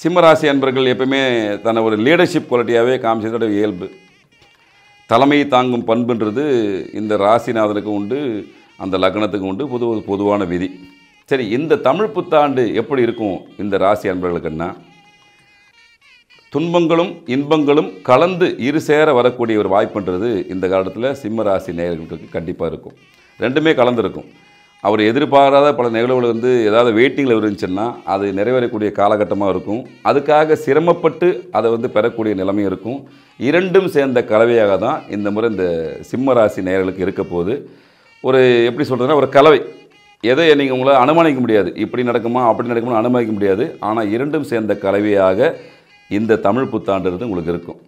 சிம்மராசி அன்பர்கள் எப்பவுமே தன்னை ஒரு லீடர்ஷிப் குவாலிட்டியாகவே காமிச்சதோட இயல்பு தலைமை தாங்கும் பண்புன்றது இந்த ராசிநாதனுக்கு உண்டு அந்த லக்னத்துக்கு உண்டு பொது பொதுவான விதி சரி இந்த தமிழ் புத்தாண்டு எப்படி இருக்கும் இந்த ராசி அன்பர்களுக்குன்னா துன்பங்களும் இன்பங்களும் கலந்து இரு சேர வரக்கூடிய ஒரு வாய்ப்புன்றது இந்த காலத்தில் சிம்ம ராசி நேயர்களுக்கு கண்டிப்பாக இருக்கும் ரெண்டுமே கலந்துருக்கும் அவர் எதிர்பாராத பல நிகழ்வுகள் வந்து ஏதாவது வெயிட்டிங்கில் இருந்துச்சுன்னா அது நிறைவேறக்கூடிய காலகட்டமாக இருக்கும் அதுக்காக சிரமப்பட்டு அதை வந்து பெறக்கூடிய நிலைமையும் இருக்கும் இரண்டும் சேர்ந்த கலவையாக தான் இந்த முறை இந்த சிம்ம ராசி நேயர்களுக்கு இருக்க போகுது ஒரு எப்படி சொல்கிறதுனா ஒரு கலவை எதை நீங்கள் உங்களால் அனுமானிக்க முடியாது இப்படி நடக்குமா அப்படி நடக்குமா அனுமானிக்க முடியாது ஆனால் இரண்டும் சேர்ந்த கலவையாக இந்த தமிழ் புத்தாண்டுறது உங்களுக்கு இருக்கும்